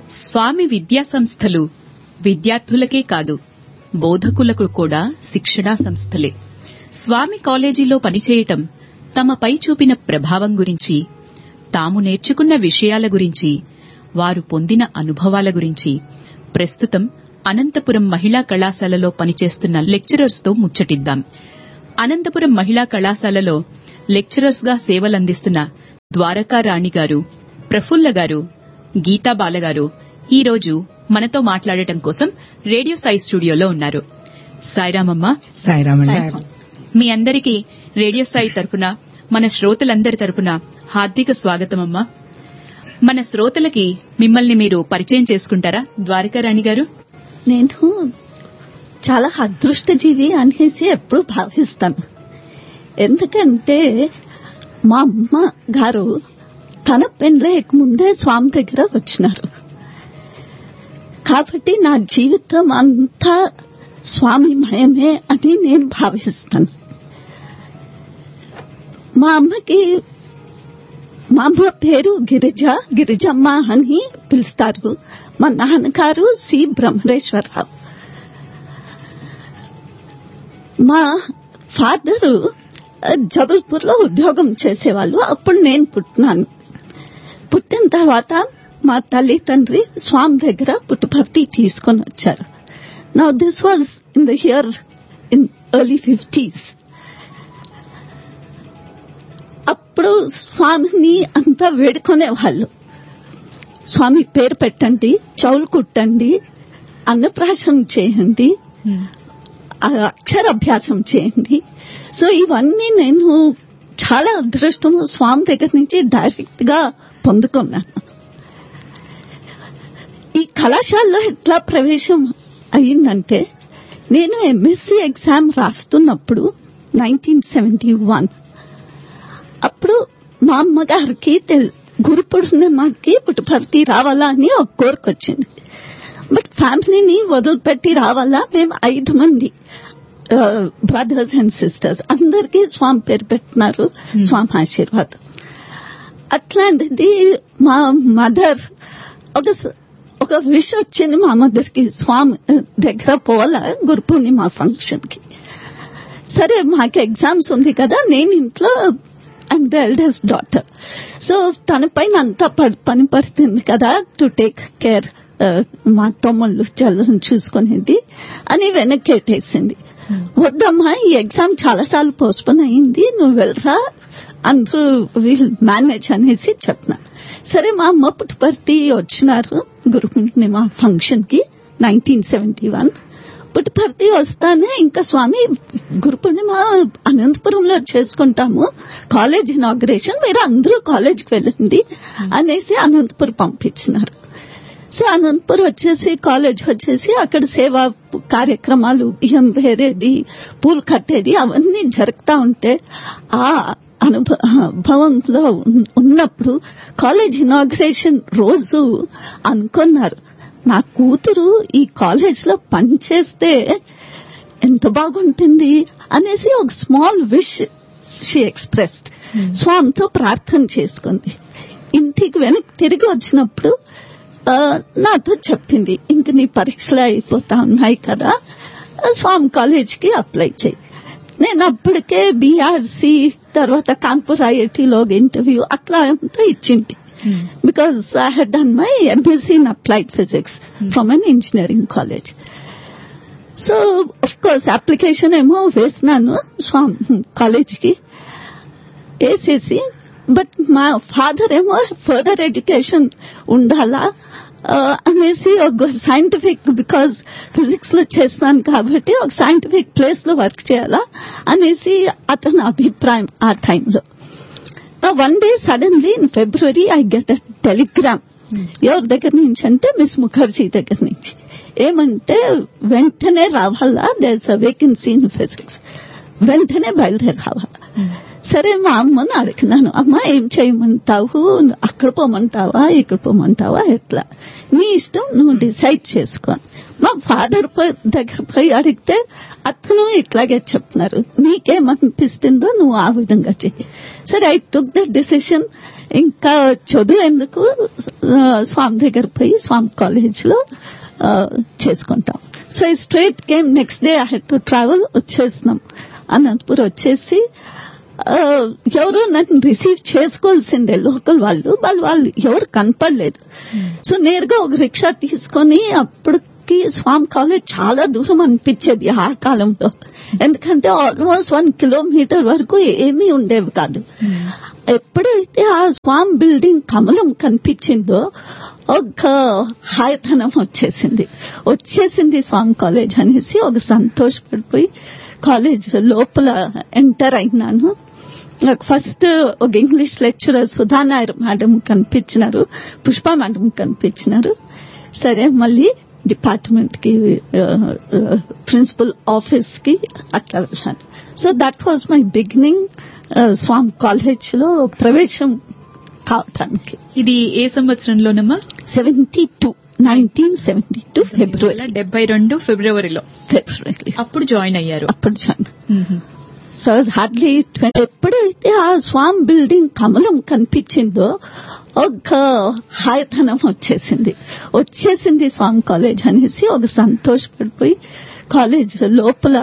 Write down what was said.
స్వామి విద్యా సంస్థలు విద్యార్థులకే కాదు బోధకులకు కూడా శిక్షణా సంస్థలే స్వామి కాలేజీలో పనిచేయటం తమపై చూపిన ప్రభావం గురించి తాము నేర్చుకున్న విషయాల గురించి వారు పొందిన అనుభవాల గురించి ప్రస్తుతం అనంతపురం మహిళా కళాశాలలో పనిచేస్తున్న లెక్చరర్స్తో ముచ్చటిద్దాం అనంతపురం మహిళా కళాశాలలో లెక్చరర్స్గా సేవలందిస్తున్న ద్వారకా రాణి గారు ప్రఫుల్ల గారు గీతా బాలగారు ఈ రోజు మనతో మాట్లాడటం కోసం రేడియో సాయి స్టూడియోలో ఉన్నారు సాయిరామమ్మ సాయిరామండి మీ అందరికీ రేడియో సాయి తరపున మన శ్రోతలందరి తరపున హార్దిక స్వాగతమమ్మా మన శ్రోతలకి మిమ్మల్ని మీరు పరిచయం చేసుకుంటారా ద్వారకారాణి గారు నేను చాలా అదృష్టజీవి అనేసి ఎప్పుడు భావిస్తాను ఎందుకంటే మా అమ్మ గారు తన పెళ్ళేక ముందే స్వామి దగ్గర వచ్చినారు కాబట్టి నా జీవితం అంతా స్వామి మయమే అని నేను భావిస్తాను మా అమ్మకి మా అమ్మ పేరు గిరిజ గిరిజమ్మ అని పిలుస్తారు మా నాన్నగారు సి బ్రహ్మరేశ్వరరావు మా ఫాదరు జబల్పూర్ లో ఉద్యోగం చేసేవాళ్ళు అప్పుడు నేను పుట్టినాను పుట్టిన తర్వాత మా తల్లి తండ్రి స్వామి దగ్గర పుట్టుపర్తి తీసుకొని వచ్చారు నా this was in the year in early fifties అప్పుడు స్వామిని అంతా వేడుకునే వాళ్ళు స్వామి పేరు పెట్టండి చౌలు కుట్టండి అన్నప్రాశనం చేయండి ఆ అక్షరాభ్యాసం చేయండి సో ఇవన్నీ నేను చాలా అదృష్టము స్వామి దగ్గర నుంచి డైరెక్ట్ గా పొందుకున్నాను ఈ కళాశాలలో ఎట్లా ప్రవేశం అయిందంటే నేను ఎంఎస్సి ఎగ్జామ్ రాస్తున్నప్పుడు నైన్టీన్ సెవెంటీ వన్ అప్పుడు మా అమ్మగారికి తెల్- గురు పూర్ణిమకి పుట్టుపర్తి రావాలా అని ఒక కోరిక వచ్చింది బట్ ఫ్యామిలీని వదిలిపెట్టి రావాలా మేము ఐదు మంది బ్రదర్స్ అండ్ సిస్టర్స్ అందరికీ స్వామి పేరు పెట్టినారు స్వామి ఆశీర్వాదం అట్లాంటిది మా మదర్ ఒక స- ఒక విష్ వచ్చింది మా మదర్కి స్వామి దగ్గర పోవాలా గురు పూర్ణిమ ఫంక్షన్ కి సరే మాకు ఎగ్జామ్స్ ఉంది కదా నేను ఇంట్లో and the eldest daughter so తన పైన అంతా ప- పని పడుతుంది కదా టు టేక్ కేర్ మా తమ్ముళ్ళు చల్లని చూసుకునేది అని వెనక్కి ఎట్టేసింది వద్దమ్మా ఈ ఎగ్జామ్ చాలా సార్లు పోస్ట్పోన్ అయింది నువ్వు వెళ్ళరా అందరూ వీల్ మేనేజ్ అనేసి చెప్పిన సరే మా అమ్మ పుట్టుపర్తి వచ్చినారు గురు పూర్ణిమ ఫంక్షన్ కి నైన్టీన్ సెవెంటీ వన్ పుట్టుపర్తి వస్తానే ఇంకా స్వామి గురు పూర్ణిమ అనంతపురంలో చేసుకుంటాము కాలేజ్ ఇనాగ్రేషన్ మీరు అందరూ కాలేజ్కి వెళ్ళండి అనేసి అనంతపురం పంపించినారు సో అనంతపురం వచ్చేసి కాలేజ్ వచ్చేసి అక్కడ సేవా కార్యక్రమాలు బియ్యం వేరేది పూలు కట్టేది అవన్నీ జరుగుతా ఉంటే ఆ అనుభవంలో ఉన్- ఉన్నప్పుడు కాలేజ్ ఇనాగ్రేషన్ రోజు అనుకున్నారు నా కూతురు ఈ కాలేజ్ లో పనిచేస్తే ఎంత బాగుంటుంది అనేసి ఒక స్మాల్ విష్ షీ ఎక్స్ప్రెస్డ్ స్వామితో ప్రార్థన చేసుకుంది ఇంటికి వెనక్కి తిరిగి వచ్చినప్పుడు ఆ, నాతో చెప్పింది ఇంక నీ పరీక్షలు అయిపోతా ఉన్నాయి కదా ఆ, స్వామి కాలేజ్కి అప్లై చేయి నేను అప్పటికే బీఆర్సీ తర్వాత కాన్పూర్ ఐఐటిలో ఇంటర్వ్యూ అట్లా అంతా ఇచ్చింది because I had done my MSc in applied physics from an engineering college so of course application ఏమో వేసినాను స్వామి కాలేజ్కి వేసేసి బట్ మా ఫాదర్ ఏమో ఫర్దర్ ఎడ్యుకేషన్ ఉండాలా ఆ, అనేసి ఒక సైంటిఫిక్ బికాజ్ ఫిజిక్స్ లో చేస్తాను కాబట్టి ఒక సైంటిఫిక్ ప్లేస్ లో వర్క్ చేయాలా అనేసి అతని అభిప్రాయం ఆ టైంలో one day suddenly in February I get a telegram ఎవరి దగ్గర నుంచి అంటే మిస్ ముఖర్జీ దగ్గర నుంచి ఏమంటే వెంటనే రావాలా there's a vacancy in physics వెంటనే బయలుదేరి రావాలా సరే మా అమ్మని అడిగినాను అమ్మ ఏం చేయమంటావు అక్కడ పోమంటావా ఇక్కడ పోమంటావా ఎట్లా నీ ఇష్టం నువ్వు డిసైడ్ చేసుకో మా ఫాదర్ దగ్గర పోయి అడిగితే అతను ఇట్లాగే చెప్తున్నారు నీకేమనిపిస్తుందో నువ్వు ఆ విధంగా చెయ్యి సరే ఐ టుక్ ద డిసిషన్ ఇంకా చదువు ఎందుకు ఆ, స్వామి దగ్గర పోయి స్వామి కాలేజ్ లో ఆ, చేసుకుంటాం సో ఈ straight came next day I had to travel వచ్చేసినాం అనంతపూర్ వచ్చేసి ఆ, ఎవరు నన్ను రిసీవ్ చేసుకోవాల్సిందే లోకల్ వాళ్ళు వాళ్ళు వాళ్ళు ఎవరు కనపడలేదు సో నేరుగా ఒక రిక్షా తీసుకొని అప్పటికి స్వామి కాలేజ్ చాలా దూరం అనిపించేది ఆ కాలంలో ఎందుకంటే ఆల్మోస్ట్ వన్ కిలోమీటర్ వరకు ఏమీ ఉండేవి కాదు ఎప్పుడైతే ఆ స్వామి బిల్డింగ్ కమలం కనిపించిందో ఒక హాయతనం వచ్చేసింది వచ్చేసింది స్వామి కాలేజ్ అనేసి ఒక సంతోషపడిపోయి కాలేజ్ లోపల ఎంటర్ అయినాను నాకు ఫస్ట్ ఒక English lecturer Sudha Nair madam కనిపించినారు పుష్ప మేడం కనిపించినారు సరే మళ్ళీ డిపార్ట్మెంట్ కి ప్రిన్సిపల్ ఆఫీస్ కి అట్లా వెళ్ళాను so that was my beginning Swami college లో ప్రవేశం కావటానికి ఇది ఏ సంవత్సరంలోనమ్మా seventy two nineteen seventy two February డెబ్బై రెండు ఫిబ్రవరిలో ఫిబ్రవరి అప్పుడు జాయిన్ అయ్యారు అప్పుడు జాయిన్ సో హార్డ్లీ ఎప్పుడైతే ఆ స్వామి బిల్డింగ్ కమలం కనిపించిందో ఒక హాయతనం వచ్చేసింది వచ్చేసింది స్వామి కాలేజ్ అనేసి ఒక సంతోషపడిపోయి కాలేజ్ లోపల